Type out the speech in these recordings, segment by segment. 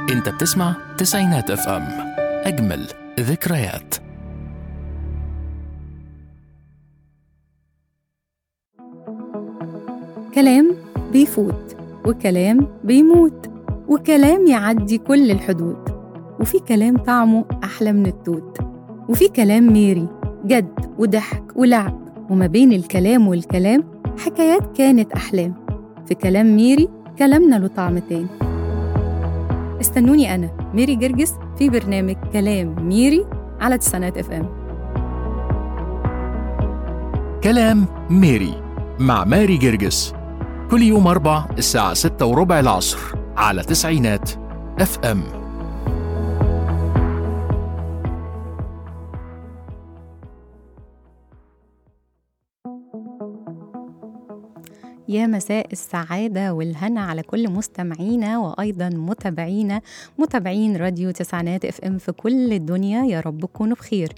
انت بتسمع تسعينات اف ام اجمل ذكريات كلام بيفوت وكلام بيموت وكلام يعدي كل الحدود وفي كلام طعمه أحلى من التوت وفي كلام ميري جد وضحك ولعب وما بين الكلام والكلام حكايات كانت أحلام في كلام ميري كلامنا له طعم تاني استنوني أنا ميري جرجس في برنامج كلام ميري على تسعينات اف ام كلام ميري مع ماري جرجس كل يوم أربع الساعة ستة وربع العصر على تسعينات اف ام يا مساء السعادة والهنا على كل مستمعينا وأيضا متابعينا متابعين راديو تسعينات اف ام في كل الدنيا يا رب تكونوا بخير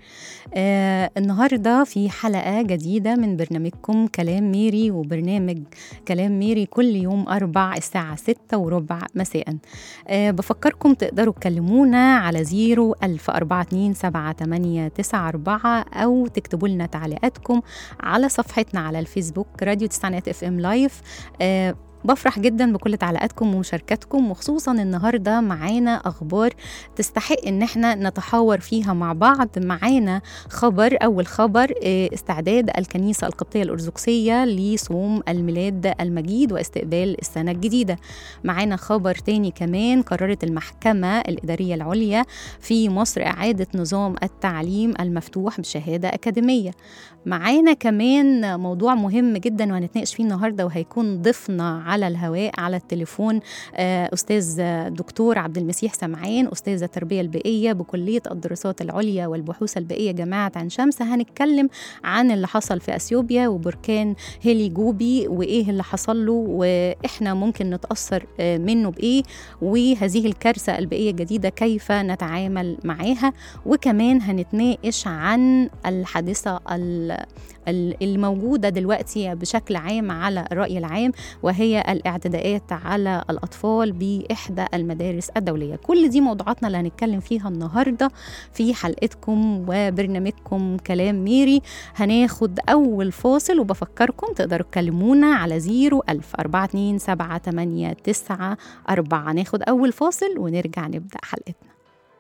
آه النهاردة في حلقة جديدة من برنامجكم كلام ميري وبرنامج كلام ميري كل يوم أربع الساعة ستة وربع مساء آه بفكركم تقدروا تكلمونا على زيرو ألف أربعة اتنين سبعة تمانية تسعة أربعة أو تكتبوا لنا تعليقاتكم على صفحتنا على الفيسبوك راديو تسعينات اف ام لايف آه بفرح جدا بكل تعليقاتكم ومشاركاتكم وخصوصا النهارده معانا اخبار تستحق ان احنا نتحاور فيها مع بعض معانا خبر اول خبر آه، استعداد الكنيسه القبطيه الارثوذكسيه لصوم الميلاد المجيد واستقبال السنه الجديده معانا خبر تاني كمان قررت المحكمه الاداريه العليا في مصر اعاده نظام التعليم المفتوح بشهاده اكاديميه معانا كمان موضوع مهم جدا وهنتناقش فيه النهارده وهيكون ضيفنا على الهواء على التليفون آه، استاذ دكتور عبد المسيح سمعان استاذ التربيه البيئيه بكليه الدراسات العليا والبحوث البيئيه جامعه عين شمس هنتكلم عن اللي حصل في اثيوبيا وبركان هيلي جوبي وايه اللي حصل له واحنا ممكن نتاثر آه، منه بايه وهذه الكارثه البيئيه الجديده كيف نتعامل معاها وكمان هنتناقش عن الحادثه ال- ال- الموجوده دلوقتي بشكل عام على الراي العام وهي الاعتداءات على الاطفال باحدى المدارس الدوليه كل دي موضوعاتنا اللي هنتكلم فيها النهارده في حلقتكم وبرنامجكم كلام ميري هناخد اول فاصل وبفكركم تقدروا تكلمونا على زيرو ألف أربعة اتنين سبعة تمانية تسعة أربعة ناخد أول فاصل ونرجع نبدأ حلقتنا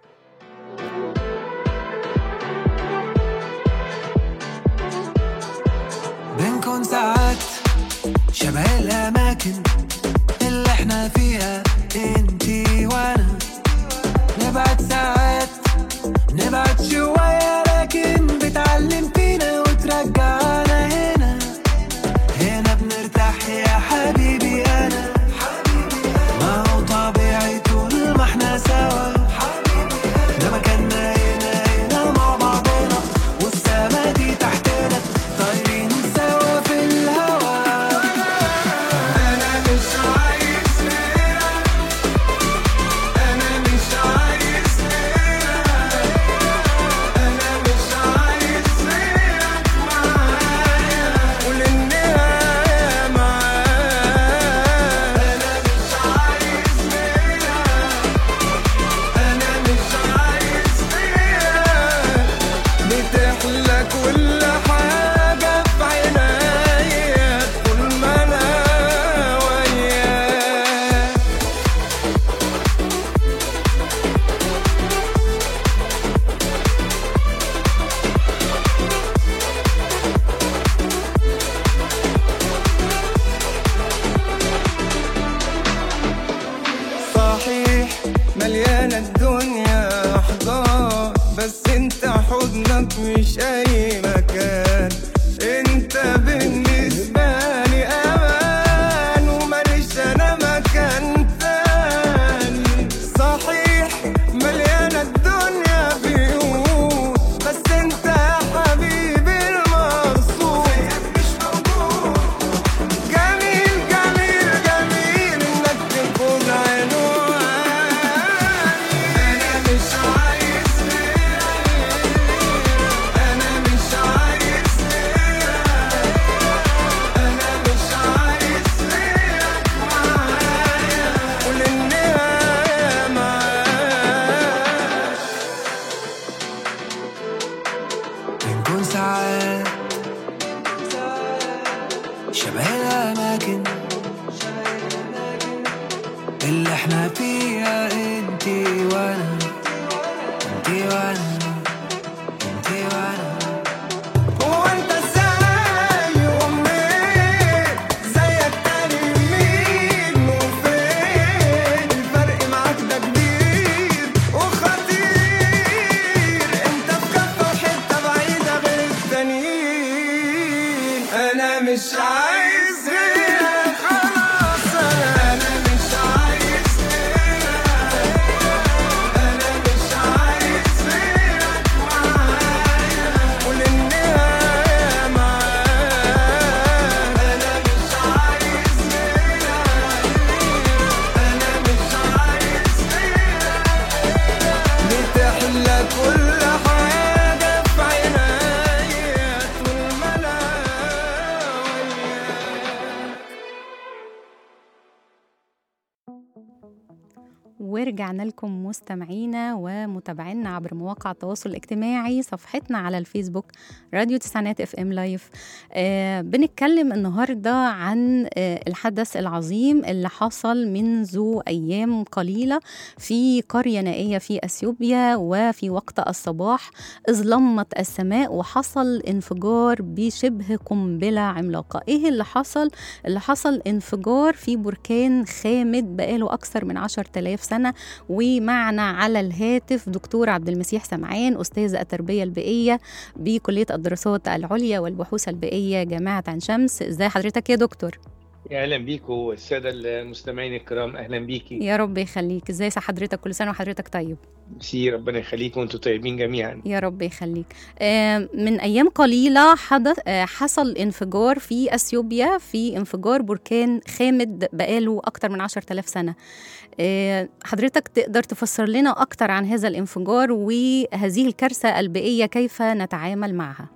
بنكون ساعات شبه الأماكن اللي احنا فيها انتي وانا نبعد ساعات نبعد شوية لكن بتعلم فينا وترجعنا هنا هنا بنرتاح يا حبيبي أنا ما هو طبيعي طول ما احنا سوا ده مكاننا هنا هنا مع بعضنا والسما دي تحتنا طايرين سوا في الهوا انا مش عايز غيرك انا مش عايز غيرك انا مش عايز غيرك معايا وللنهاية معايا انا مش عايز غيرك انا مش عايز غيرك بتحلى كل حاجة في عناية طول ما أنا وياك صحيح مليانة الدنيا أحضان بس انت حضنك مش أي مكان انت بالنسبة لي أمان وماليش أنا مكان تاني صحيح مليانة الدنيا بيوت بس انت يا حبيبي المقصود مش موجود جميل جميل جميل انك تكون عنواني انا مش عايز غيرك انا مش لكن اللي احنا فيها انتي وانا انتي وانا انتي وانا هو انت ازاي ومنين زيك تاني مين وفين الفرق معاك ده كبير وخطير انت في كفة وحتة بعيدة غير التانيين انا مش عايز غيرك خلاص انا مش عايز غيرك انا مش عايز غيرك معايا وللنهاية معاك انا مش عايز غيرك انا مش عايز غيرك بتحلى كل حاجة في عينيا طول ما انا وياك ورجعنا لكم مستمعينا ومتابعينا عبر مواقع التواصل الاجتماعي صفحتنا على الفيسبوك راديو تسعينات اف ام لايف آه بنتكلم النهارده عن آه الحدث العظيم اللي حصل منذ ايام قليله في قريه نائيه في اثيوبيا وفي وقت الصباح اذ لمت السماء وحصل انفجار بشبه قنبله عملاقه ايه اللي حصل اللي حصل انفجار في بركان خامد بقاله اكثر من 10000 سنه ومعنا على الهاتف دكتور عبد المسيح سمعان استاذ التربيه البيئيه بكليه الدراسات العليا والبحوث البيئيه جامعه عين شمس ازي حضرتك يا دكتور يا اهلا بيك والساده المستمعين الكرام اهلا بيكي يا رب يخليك ازاي حضرتك كل سنه وحضرتك طيب ميرسي ربنا يخليك وانتم طيبين جميعا يا رب يخليك آه، من ايام قليله حدث آه، حصل انفجار في اثيوبيا في انفجار بركان خامد بقاله اكتر من 10000 سنه آه، حضرتك تقدر تفسر لنا اكتر عن هذا الانفجار وهذه الكارثه البيئيه كيف نتعامل معها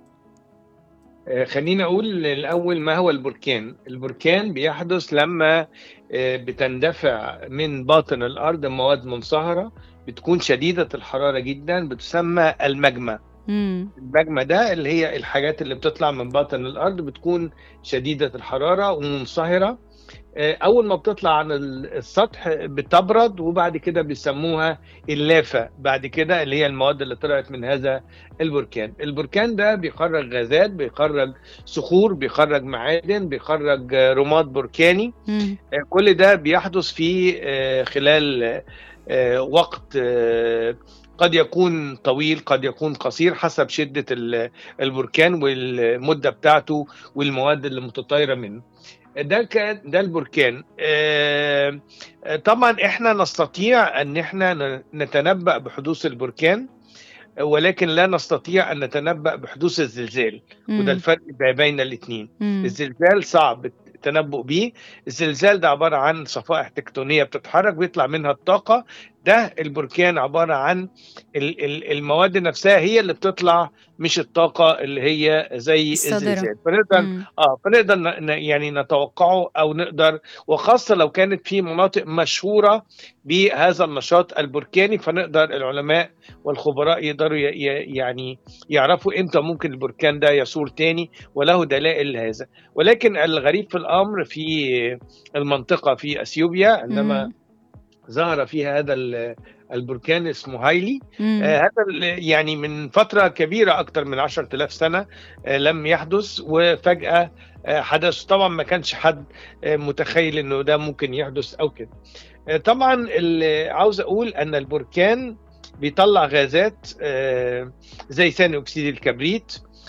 آه، خلينا اقول الاول ما هو البركان البركان بيحدث لما آه، بتندفع من باطن الارض مواد منصهره بتكون شديده الحراره جدا بتسمى المجمة مم. المجمة ده اللي هي الحاجات اللي بتطلع من باطن الارض بتكون شديده الحراره ومنصهره آه، اول ما بتطلع عن ال- السطح بتبرد وبعد كده بيسموها اللافه بعد كده اللي هي المواد اللي طلعت من هذا البركان البركان ده بيخرج غازات بيخرج صخور بيخرج معادن بيخرج آه، رماد بركاني مم. آه، كل ده بيحدث في آه، خلال آه، وقت آه، قد يكون طويل قد يكون قصير حسب شدة ال- البركان والمدة بتاعته والمواد اللي متطايرة منه ده كان ده البركان آه، آه، طبعا احنا نستطيع ان احنا ن- نتنبأ بحدوث البركان ولكن لا نستطيع ان نتنبأ بحدوث الزلزال وده مم. الفرق بين الاثنين مم. الزلزال صعب التنبؤ بيه الزلزال ده عبارة عن صفائح تكتونية بتتحرك بيطلع منها الطاقة ده البركان عبارة عن ال- ال- المواد نفسها هي اللي بتطلع مش الطاقة اللي هي زي الصادرة. الزلزال فنقدر مم. اه فنقدر ن- ن- يعني نتوقعه او نقدر وخاصة لو كانت في مناطق مشهورة بهذا النشاط البركاني فنقدر العلماء والخبراء يقدروا ي- ي- يعني يعرفوا امتى ممكن البركان ده يثور تاني وله دلائل لهذا ولكن الغريب في الامر في المنطقه في اثيوبيا عندما مم. ظهر فيها هذا ال- البركان اسمه هايلي مم. آه، هذا ال- يعني من فتره كبيره اكثر من 10000 سنه آه، لم يحدث وفجاه آه، حدث طبعا ما كانش حد آه، متخيل انه ده ممكن يحدث او كده آه، طبعا اللي عاوز اقول ان البركان بيطلع غازات آه، زي ثاني اكسيد الكبريت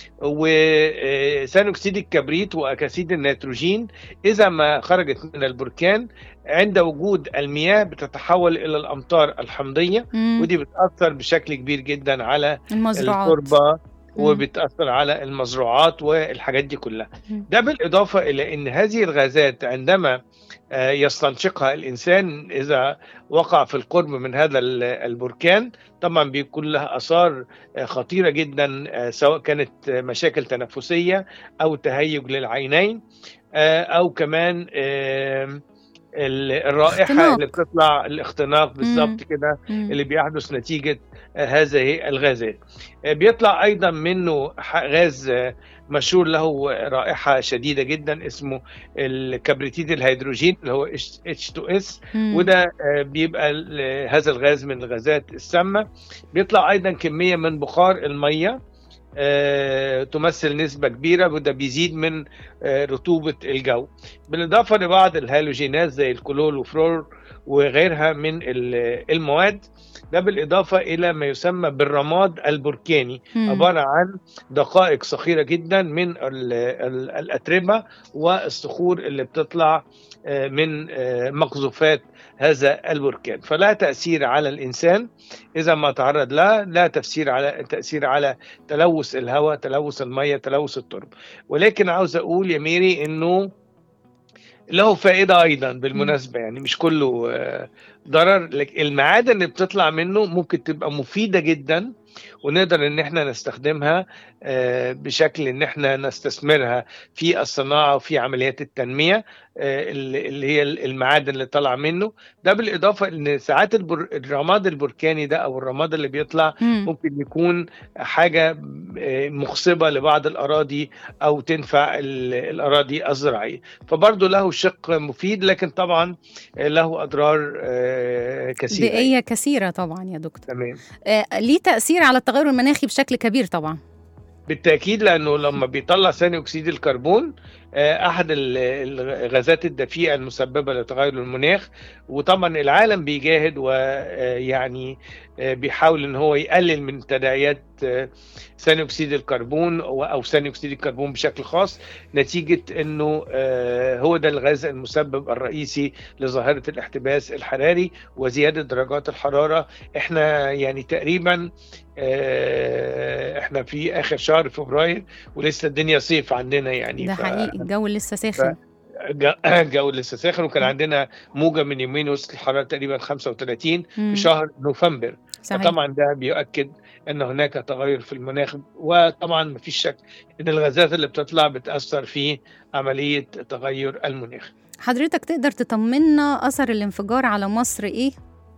وثاني اكسيد الكبريت واكاسيد النيتروجين اذا ما خرجت من البركان عند وجود المياه بتتحول الى الامطار الحمضيه مم. ودي بتاثر بشكل كبير جدا على المزروعات التربه وبتاثر على المزروعات والحاجات دي كلها مم. ده بالاضافه الى ان هذه الغازات عندما آه، يستنشقها الانسان اذا وقع في القرب من هذا ال- البركان طبعا بيكون لها اثار آه، خطيره جدا آه، سواء كانت آه، مشاكل تنفسيه او تهيج للعينين آه، او كمان آم، ال- الرائحه اختناق. اللي بتطلع الاختناق بالظبط كده مم. اللي بيحدث نتيجه آه، هذه الغازات آه، بيطلع ايضا منه ح- غاز آه، مشهور له رائحه شديده جدا اسمه الكبريتيد الهيدروجين اللي هو H2S مم. وده آه، بيبقى ال- هذا الغاز من الغازات السامه بيطلع ايضا كميه من بخار الميه آه، تمثل نسبة كبيرة وده بيزيد من آه، رطوبة الجو بالإضافة لبعض الهالوجينات زي الكلول وفلور وغيرها من ال- المواد ده بالإضافة إلى ما يسمى بالرماد البركاني مم. عبارة عن دقائق صغيرة جدا من ال- ال- الأتربة والصخور اللي بتطلع آه، من آه، مقذوفات هذا البركان فلا تأثير على الإنسان إذا ما تعرض لها لا تفسير على تأثير على تلوث الهواء تلوث المية تلوث التربة ولكن عاوز أقول يا ميري إنه له فائدة أيضا بالمناسبة يعني مش كله آه، ضرر لك- المعادن اللي بتطلع منه ممكن تبقى مفيدة جدا ونقدر ان احنا نستخدمها آه، بشكل ان احنا نستثمرها في الصناعه وفي عمليات التنميه آه، اللي اللي هي المعادن اللي طالعه منه ده بالاضافه ان ساعات البر... الرماد البركاني ده او الرماد اللي بيطلع مم. ممكن يكون حاجه آه، مخصبه لبعض الاراضي او تنفع ال- الاراضي الزراعيه فبرضه له شق مفيد لكن طبعا آه، له اضرار آه، كثيره بيئية كثيرة طبعا يا دكتور تمام آه، ليه تأثير على التغير المناخي بشكل كبير طبعا بالتاكيد لانه لما بيطلع ثاني اكسيد الكربون آه، احد ال- الغازات الدفيئه المسببه لتغير المناخ وطبعا العالم بيجاهد ويعني بيحاول ان هو يقلل من تداعيات آه، ثاني اكسيد الكربون و- او ثاني اكسيد الكربون بشكل خاص نتيجه انه آه، هو ده الغاز المسبب الرئيسي لظاهره الاحتباس الحراري وزياده درجات الحراره احنا يعني تقريبا آه، احنا في اخر شهر فبراير ولسه الدنيا صيف عندنا يعني ده ف- حقيقي الجو لسه ساخن ج- الجو لسه ساخن وكان عندنا موجه من يومين وصلت الحراره تقريبا 35 مم. في شهر نوفمبر صحيح فطبعا ده بيؤكد ان هناك تغير في المناخ وطبعا ما فيش شك ان الغازات اللي بتطلع بتاثر في عمليه تغير المناخ حضرتك تقدر تطمنا أثر الانفجار على مصر إيه؟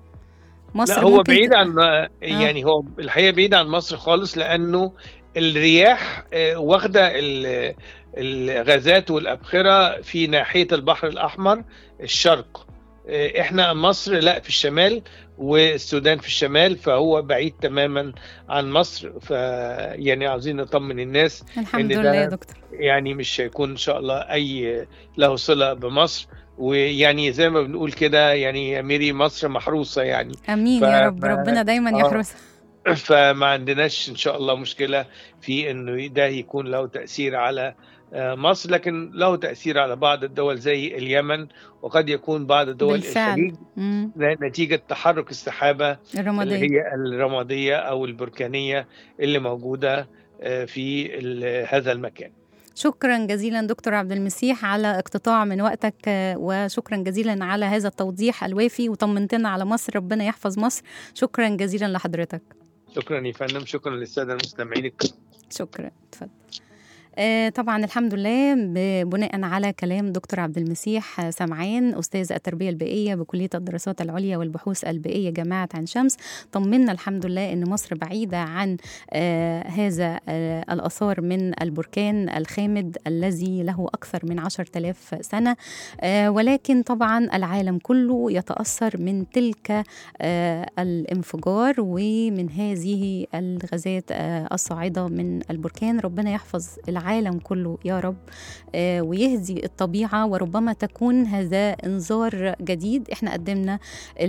مصر لا هو ممكن بعيد ت- عن يعني هو الحقيقه بعيد عن مصر خالص لانه الرياح آه، واخده ال- الغازات والابخره في ناحيه البحر الاحمر الشرق آه، احنا مصر لا في الشمال والسودان في الشمال فهو بعيد تماما عن مصر ف يعني عاوزين نطمن الناس الحمد إن لله ده يا دكتور يعني مش هيكون ان شاء الله اي له صله بمصر ويعني زي ما بنقول كده يعني يا ميري مصر محروسه يعني امين ف- يا رب ف- ربنا دايما آه. يحرس فما عندناش ان شاء الله مشكله في انه ده يكون له تاثير على آه، مصر لكن له تاثير على بعض الدول زي اليمن وقد يكون بعض دول بالفعل. الخليج مم. نتيجه تحرك السحابه اللي الرمادية هي الرماديه او البركانيه اللي موجوده آه، في ال- هذا المكان شكرا جزيلا دكتور عبد المسيح على اقتطاع من وقتك آه، وشكرا جزيلا على هذا التوضيح الوافي وطمنتنا على مصر ربنا يحفظ مصر شكرا جزيلا لحضرتك شكرا يا فندم شكرا للساده المستمعين الكرام شكرا اتفضل آه، طبعا الحمد لله ب- بناء على كلام دكتور عبد المسيح آه، سمعان استاذ التربيه البيئيه بكليه الدراسات العليا والبحوث البيئيه جامعه عين شمس طمنا الحمد لله ان مصر بعيده عن آه، هذا آه، الاثار من البركان الخامد الذي له اكثر من 10000 سنه آه، ولكن طبعا العالم كله يتاثر من تلك آه، الانفجار ومن هذه الغازات آه، الصاعده من البركان ربنا يحفظ العالم كله يا رب آه، ويهدي الطبيعه وربما تكون هذا انذار جديد احنا قدمنا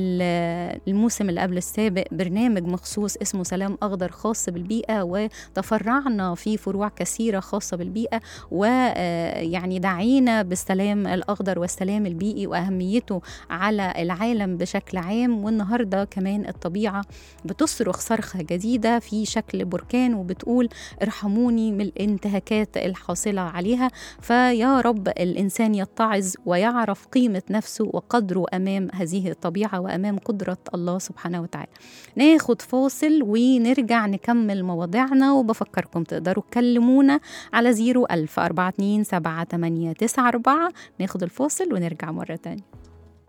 ال- الموسم اللي قبل السابق برنامج مخصوص اسمه سلام اخضر خاص بالبيئه وتفرعنا في فروع كثيره خاصه بالبيئه ويعني دعينا بالسلام الاخضر والسلام البيئي واهميته على العالم بشكل عام والنهارده كمان الطبيعه بتصرخ صرخه جديده في شكل بركان وبتقول ارحموني من الانتهاكات الحاصله عليها فيا رب الانسان يتعظ ويعرف قيمه نفسه وقدره امام هذه الطبيعه وامام قدره الله سبحانه وتعالى. ناخد فاصل ونرجع نكمل مواضيعنا وبفكركم تقدروا تكلمونا على 01000 427 7894 ناخد الفاصل ونرجع مره تانية.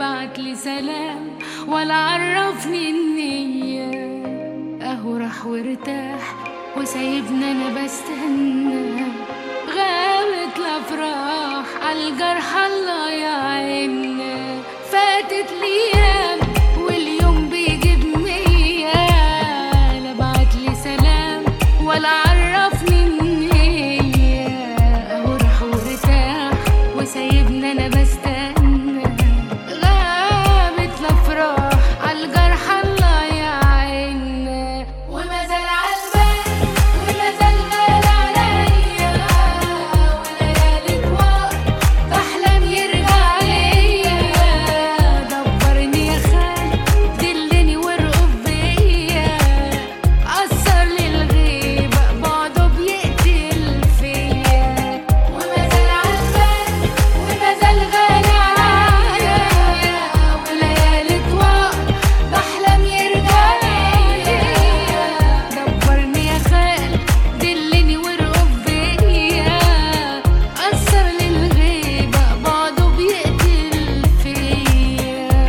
بعت لي سلام ولا عرفني النية اهو راح وارتاح وسايبني انا بستنى غابت الافراح عالجرح الله يعيننا فاتت الايام واليوم بيجيب مية لا بعت لي سلام ولا عرفني النية اهو راح وارتاح وسايبني انا بستنى غابت الافراح عالجرح الله يعيننا وما زال عالبال وما زال غالي عليا وليالي طوال بحلم يرجع ليا دبرني يا خال دلني وارقب بيا أثر لي الغيبة بعده بيقتل فيا وما زال عالبال وما زال غالي عليا وليالي طوال بحلم يرجع ليا دبرني يا خال دلني وارقب بيا أثر لي الغيبة بعده بيقتل فيا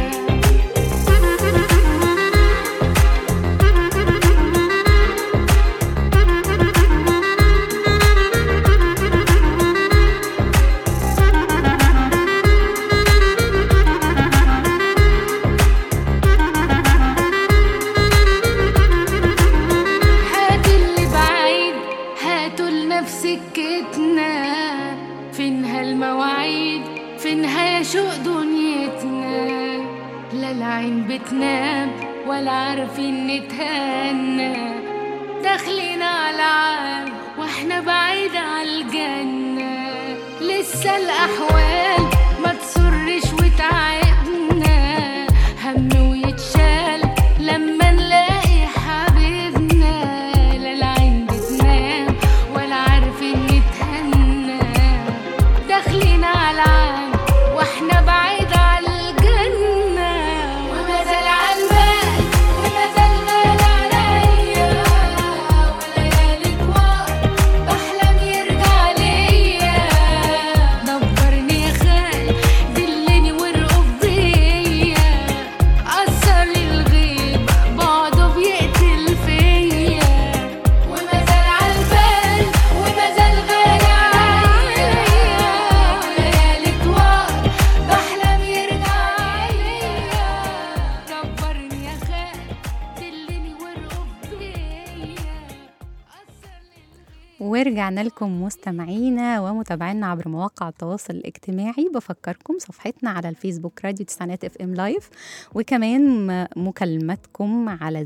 هات اللي بعيد هاتوا لنفس سكتنا فينها المواعيد فينها يا شوق دنيتنا لا العين بتنام ولا عارفين نتهنى داخلين على عام واحنا بعيد على الجنة لسه الأحوال ما تسرش وتعبنا هم ويتشال لما نلاقي حبيبنا لا العين بتنام ولا عارفين نتهنى داخلين على العام واحنا بعيد على الجنة وما زال عالبال وما زال غالي عليا وليالي طوال بحلم يرجع ليا دبرني يا خال دلني وارقب بيا أثر لي الغيبة بعده بيقتل فيا وما زال عالبال وما زال غالي عليا وليالي طوال بحلم يرجع ليا دبرني يا خال دلني وارقب بيا أثر لي ورجعنا لكم مستمعينا ومتابعينا عبر مواقع التواصل الاجتماعي بفكركم صفحتنا على الفيسبوك راديو تسعينات اف ام لايف وكمان م- مكالمتكم على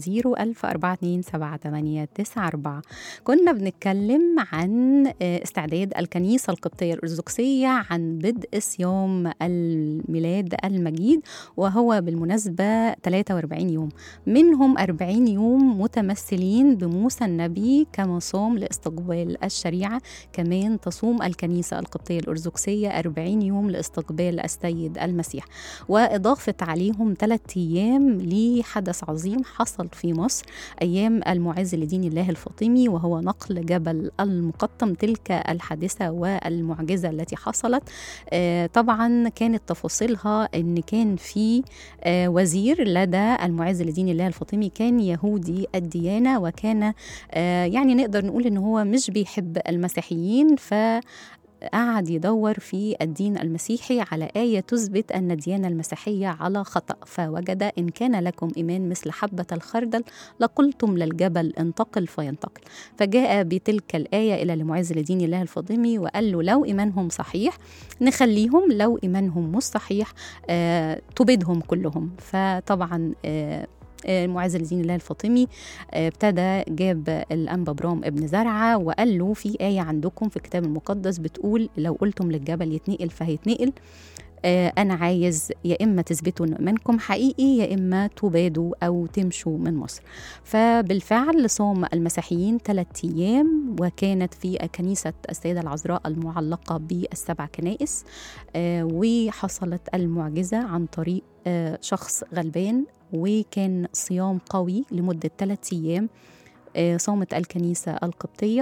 010427894 كنا بنتكلم عن آه، استعداد الكنيسة القبطية الأرثوذكسية عن بدء صيام الميلاد المجيد وهو بالمناسبة 43 يوم منهم 40 يوم متمثلين بموسى النبي كما صام لاستقبال الشريعة كمان تصوم الكنيسة القبطية الأرثوذكسية 40 يوم لاستقبال السيد المسيح وإضافة عليهم ثلاثة أيام لحدث عظيم حصل في مصر أيام المعز لدين الله الفاطمي وهو نقل جبل المقطم تلك الحادثة والمعجزة التي حصلت آه، طبعا كانت تفاصيلها أن كان في آه، وزير لدى المعز لدين الله الفاطمي كان يهودي الديانة وكان آه، يعني نقدر نقول ان هو مش بيحب المسيحيين ف قعد يدور في الدين المسيحي على آية تثبت أن الديانة المسيحية على خطأ فوجد إن كان لكم إيمان مثل حبة الخردل لقلتم للجبل انتقل فينتقل فجاء بتلك الآية إلى لمعز لدين الله الفاطمي وقال له لو إيمانهم صحيح نخليهم لو إيمانهم مش صحيح آه تبيدهم كلهم فطبعا آه المعز لدين الله الفاطمي آه، ابتدى جاب الأنبا برام ابن زرعة وقال له في آية عندكم في الكتاب المقدس بتقول لو قلتم للجبل يتنقل فهيتنقل آه، أنا عايز يا إما تثبتوا إن إيمانكم حقيقي يا إما تبادوا أو تمشوا من مصر فبالفعل صام المسيحيين ثلاثة أيام وكانت في كنيسة السيدة العذراء المعلقة بالسبع كنائس آه، وحصلت المعجزة عن طريق آه، شخص غلبان وكان صيام قوي لمدة ثلاثة أيام آه، صامت الكنيسة القبطية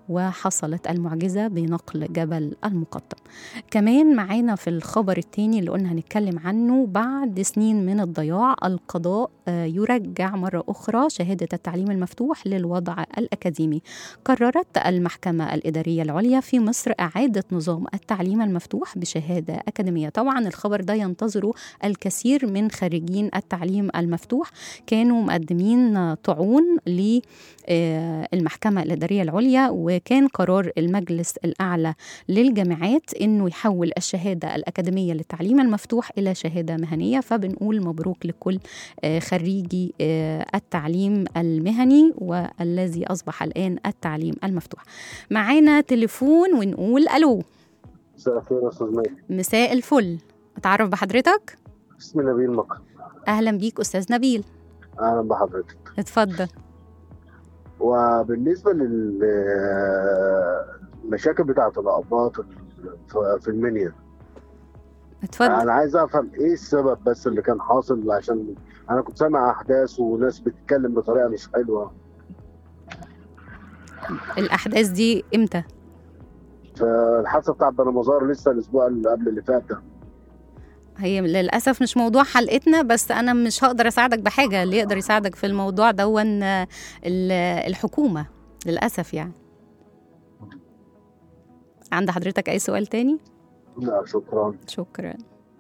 وحصلت المعجزة بنقل جبل المقطم كمان معانا في الخبر التاني اللي قلنا هنتكلم عنه بعد سنين من الضياع القضاء آه، يرجع مرة أخرى شهادة التعليم المفتوح للوضع الأكاديمي قررت المحكمة الإدارية العليا في مصر إعادة نظام التعليم المفتوح بشهادة أكاديمية طبعا الخبر ده ينتظره الكثير من خريجين التعليم المفتوح كانوا مقدمين طعون للمحكمة الإدارية العليا وكان قرار المجلس الأعلى للجامعات إنه يحول الشهادة الأكاديمية للتعليم المفتوح إلى شهادة مهنية فبنقول مبروك لكل آه، خريجي آه، التعليم المهني والذي أصبح الآن التعليم المفتوح معانا تليفون ونقول ألو مساء الخير يا استاذ ماجد مساء الفل أتعرف بحضرتك اسمي نبيل مكر أهلا بيك أستاذ نبيل اهلا بحضرتك اتفضل وبالنسبه للمشاكل بتاعه الاباط في- في المنيا اتفضل انا عايز افهم ايه السبب بس اللي كان حاصل عشان انا كنت سامع احداث وناس بتتكلم بطريقه مش حلوه الأحداث دي إمتى؟ فالحادثه بتاع بنمازار لسه الاسبوع اللي قبل اللي فات ده هي للأسف مش موضوع حلقتنا بس أنا مش هقدر أساعدك بحاجة اللي يقدر يساعدك في الموضوع دون آه، ال- الحكومة للأسف يعني عند حضرتك أي سؤال تاني؟ لا شكرا شكرا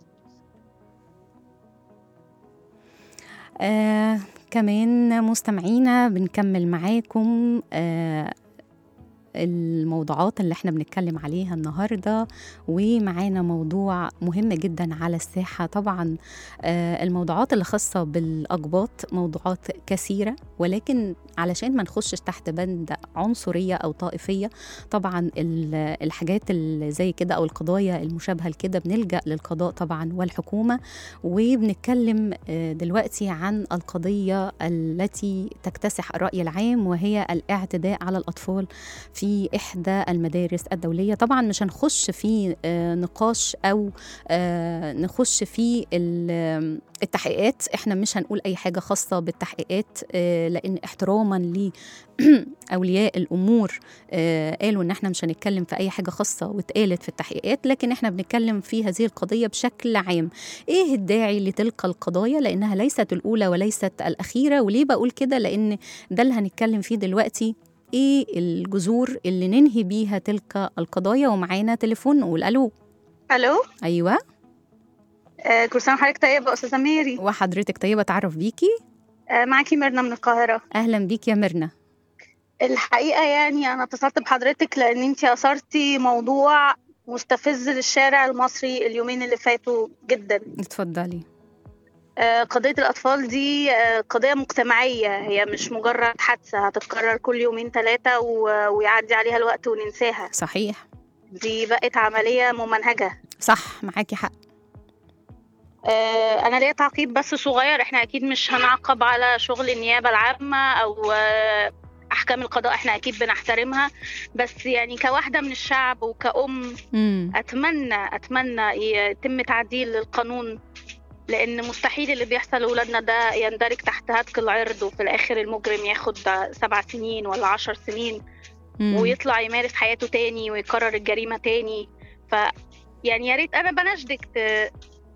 آه كمان مستمعينا بنكمل معاكم آه الموضوعات اللي احنا بنتكلم عليها النهارده ومعانا موضوع مهم جدا على الساحه طبعا آه الموضوعات اللي خاصه بالاقباط موضوعات كثيره ولكن علشان ما نخشش تحت بند عنصريه او طائفيه طبعا ال- الحاجات اللي زي كده او القضايا المشابهه لكده بنلجا للقضاء طبعا والحكومه وبنتكلم آه، دلوقتي عن القضيه التي تكتسح الراي العام وهي الاعتداء على الاطفال في احدى المدارس الدوليه طبعا مش هنخش في آه، نقاش او آه، نخش في ال- التحقيقات احنا مش هنقول اي حاجه خاصه بالتحقيقات آه، لان احتراما لاولياء الامور آه، قالوا ان احنا مش هنتكلم في اي حاجه خاصه واتقالت في التحقيقات لكن احنا بنتكلم في هذه القضيه بشكل عام ايه الداعي لتلك القضايا لانها ليست الاولى وليست الاخيره وليه بقول كده لان ده اللي هنتكلم فيه دلوقتي ايه الجذور اللي ننهي بيها تلك القضايا ومعانا تليفون نقول الو الو ايوه آه كل سنه وحضرتك طيبه يا استاذه ميري وحضرتك طيبه اتعرف بيكي آه معاكي ميرنا من القاهره اهلا بيك يا ميرنا الحقيقه يعني انا اتصلت بحضرتك لان انت اثرتي موضوع مستفز للشارع المصري اليومين اللي فاتوا جدا اتفضلي آه قضيه الاطفال دي آه قضيه مجتمعيه هي مش مجرد حادثه هتتكرر كل يومين ثلاثه ويعدي عليها الوقت وننساها صحيح دي بقت عمليه ممنهجه صح معاكي حق آه، انا ليا تعقيب بس صغير احنا اكيد مش هنعقب على شغل النيابه العامه او آه، احكام القضاء احنا اكيد بنحترمها بس يعني كواحده من الشعب وكأم امم اتمنى اتمنى يتم تعديل القانون لان مستحيل اللي بيحصل لاولادنا ده يندرج تحت هتك العرض وفي الاخر المجرم ياخد سبع سنين ولا عشر سنين ويطلع يمارس حياته تاني ويكرر الجريمة تاني ف يعني يا ريت أنا بناشدك ت...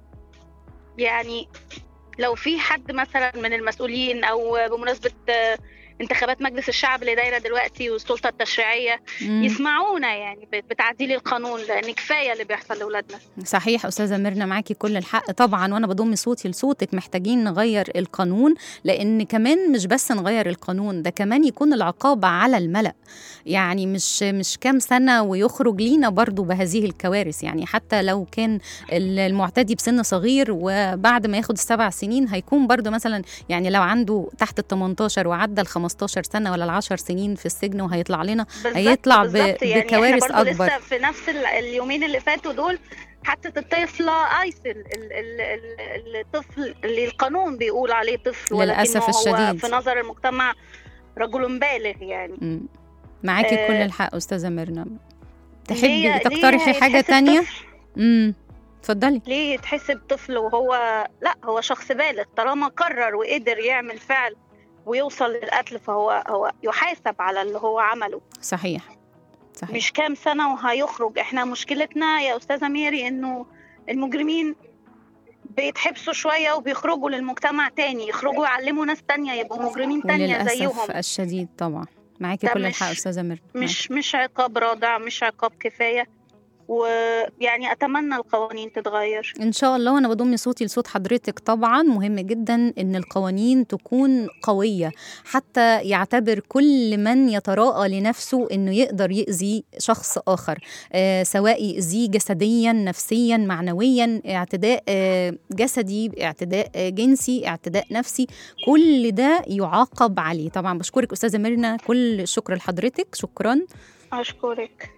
يعني لو في حد مثلا من المسؤولين أو بمناسبة آه، انتخابات مجلس الشعب اللي دايرة دلوقتي والسلطة التشريعية يسمعونا يعني ب- بتعديل القانون لأن كفاية اللي بيحصل لأولادنا صحيح استاذه ميرنا معاكي كل الحق طبعا وانا بضم صوتي لصوتك محتاجين نغير القانون لان كمان مش بس نغير القانون ده كمان يكون العقاب على الملأ يعني مش مش كام سنه ويخرج لينا برضو بهذه الكوارث يعني حتى لو كان ال- المعتدي بسن صغير وبعد ما ياخد السبع سنين هيكون برضو مثلا يعني لو عنده تحت ال 18 وعدى ال 15 سنه ولا ال 10 سنين في السجن وهيطلع لنا بالظبط- هيطلع ب- بالظبط يعني بكوارث احنا برضو أكبر. لسه في نفس ال- اليومين اللي فاتوا دول حتى الطفلة ايسل ال- ال- ال- الطفل اللي القانون بيقول عليه طفل للأسف ولكنه هو الشديد. في نظر المجتمع رجل بالغ يعني مم. معاكي آه، كل الحق استاذه ميرنا ليه- تحبي ليه تقترحي حاجه هيتحسب تانية طفل؟ امم اتفضلي ليه يتحسب طفل وهو لا هو شخص بالغ طالما قرر وقدر يعمل فعل ويوصل للقتل فهو هو يحاسب على اللي هو عمله صحيح صحيح مش كام سنة وهيخرج احنا مشكلتنا يا أستاذة ميري إنه المجرمين بيتحبسوا شوية وبيخرجوا للمجتمع تاني يخرجوا يعلموا ناس تانية يبقوا مجرمين تانية وللاسف زيهم الشديد طبعا معاكي ده كل مش- الحق استاذه ميرنا مش مش عقاب رادع مش عقاب كفاية ويعني أتمنى القوانين تتغير ان شاء الله وانا بضم صوتي لصوت حضرتك طبعا مهم جدا ان القوانين تكون قويه حتى يعتبر كل من يتراءى لنفسه انه يقدر يؤذي شخص اخر آه سواء يؤذيه جسديا نفسيا معنويا اعتداء آه جسدي اعتداء آه جنسي اعتداء نفسي كل ده يعاقب عليه طبعا بشكرك استاذه ميرنا كل الشكر لحضرتك شكرا أشكرك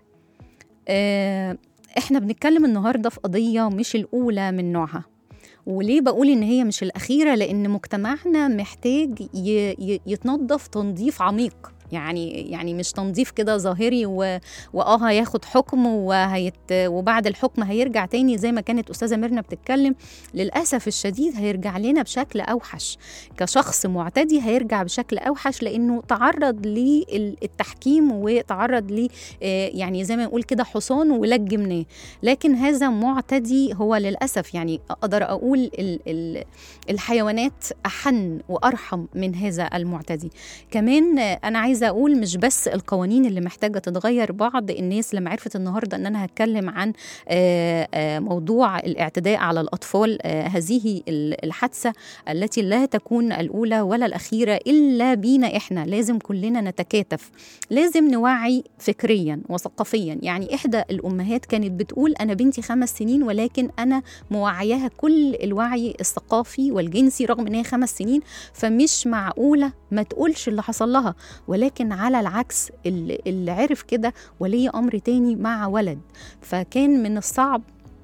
آه، احنا بنتكلم النهارده في قضيه مش الاولى من نوعها وليه بقول ان هي مش الاخيره لان مجتمعنا محتاج ي- ي- يتنظف تنظيف عميق يعني يعني مش تنظيف كده ظاهري و... واه هياخد حكم وهيت... وبعد الحكم هيرجع تاني زي ما كانت استاذه ميرنا بتتكلم للاسف الشديد هيرجع لنا بشكل اوحش كشخص معتدي هيرجع بشكل اوحش لانه تعرض للتحكيم وتعرض ل آه، يعني زي ما نقول كده حصان ولجمناه لكن هذا معتدي هو للاسف يعني اقدر اقول ال ال الحيوانات احن وارحم من هذا المعتدي كمان آه، انا عايزه اقول مش بس القوانين اللي محتاجه تتغير بعض الناس لما عرفت النهارده ان انا هتكلم عن آه، آه، موضوع الاعتداء على الاطفال آه، هذه ال- الحادثه التي لا تكون الاولى ولا الاخيره الا بينا احنا لازم كلنا نتكاتف لازم نوعي فكريا وثقافيا يعني إحدى الأمهات كانت بتقول أنا بنتي خمس سنين ولكن أنا موعياها كل الوعي الثقافي والجنسي رغم إن هي خمس سنين فمش معقولة ما تقولش اللي حصل لها ولكن على العكس اللي, اللي عرف كده ولي أمر تاني مع ولد فكان من الصعب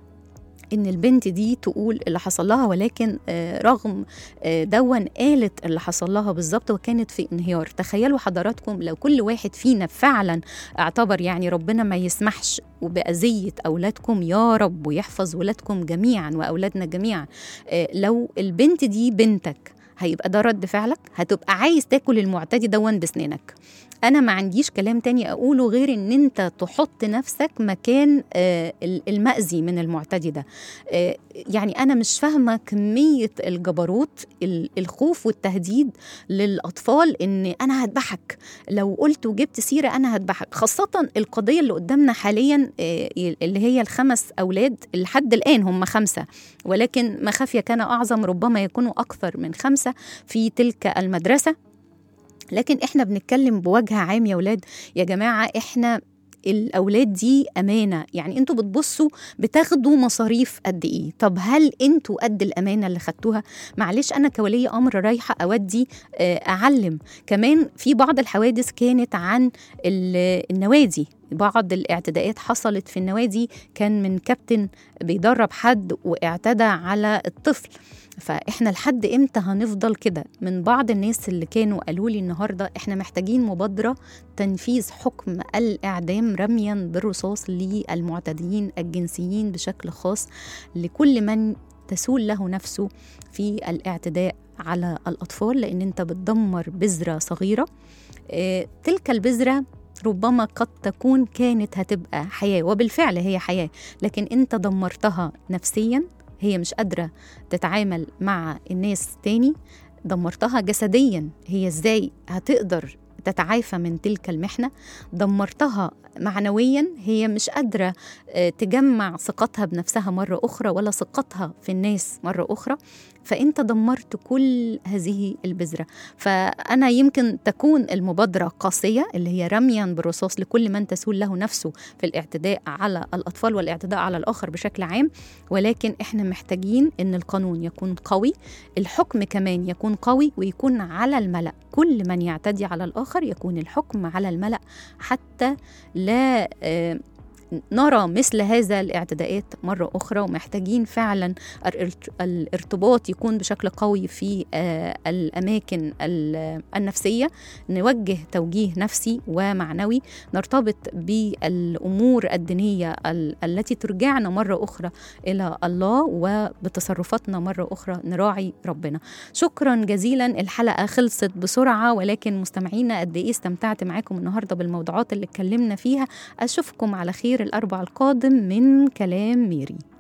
ان البنت دي تقول اللي حصل لها ولكن آه، رغم آه، دون قالت اللي حصل لها بالظبط وكانت في انهيار تخيلوا حضراتكم لو كل واحد فينا فعلا اعتبر يعني ربنا ما يسمحش وبأذية أولادكم يا رب ويحفظ ولادكم جميعا وأولادنا جميعا آه، لو البنت دي بنتك هيبقى ده رد فعلك هتبقى عايز تاكل المعتدي دون بسنانك انا ما عنديش كلام تاني اقوله غير ان انت تحط نفسك مكان آه، المأذي من المعتدي ده آه، يعني انا مش فاهمه كميه الجبروت ال- الخوف والتهديد للاطفال ان انا هذبحك لو قلت وجبت سيره انا هذبحك خاصه القضيه اللي قدامنا حاليا آه، اللي هي الخمس اولاد لحد الان هم خمسه ولكن مخافيه كان اعظم ربما يكونوا اكثر من خمسه في تلك المدرسه لكن احنا بنتكلم بوجه عام يا ولاد يا جماعه احنا الاولاد دي امانه يعني انتوا بتبصوا بتاخدوا مصاريف قد ايه طب هل انتوا قد الامانه اللي خدتوها معلش انا كولي امر رايحه اودي آه، اعلم كمان في بعض الحوادث كانت عن ال- النوادي بعض الاعتداءات حصلت في النوادي كان من كابتن بيدرب حد واعتدى على الطفل فاحنا لحد امتى هنفضل كده من بعض الناس اللي كانوا قالوا لي النهارده احنا محتاجين مبادره تنفيذ حكم الاعدام رميا بالرصاص للمعتديين الجنسيين بشكل خاص لكل من تسول له نفسه في الاعتداء على الاطفال لان انت بتدمر بذره صغيره آه، تلك البذره ربما قد تكون كانت هتبقى حياه وبالفعل هي حياه لكن انت دمرتها نفسيا هي مش قادره تتعامل مع الناس تاني دمرتها جسديا هي ازاي هتقدر تتعافى من تلك المحنه دمرتها معنويا هي مش قادره آه، تجمع ثقتها بنفسها مره اخرى ولا ثقتها في الناس مره اخرى فانت دمرت كل هذه البذره فانا يمكن تكون المبادره قاسيه اللي هي رميا بالرصاص لكل من تسول له نفسه في الاعتداء على الاطفال والاعتداء على الاخر بشكل عام ولكن احنا محتاجين ان القانون يكون قوي الحكم كمان يكون قوي ويكون على الملأ كل من يعتدي على الآخر يكون الحكم على الملأ حتى لا آه، نرى مثل هذا الاعتداءات مرة أخرى ومحتاجين فعلا الارت- الارتباط يكون بشكل قوي في آه، الأماكن ال- النفسية نوجه توجيه نفسي ومعنوي نرتبط بالأمور الدينية ال- التي ترجعنا مرة أخرى إلى الله وبتصرفاتنا مرة أخرى نراعي ربنا شكرا جزيلا الحلقة خلصت بسرعة ولكن مستمعينا قد إيه استمتعت معاكم النهاردة بالموضوعات اللي اتكلمنا فيها أشوفكم على خير الأربع القادم من كلام ميري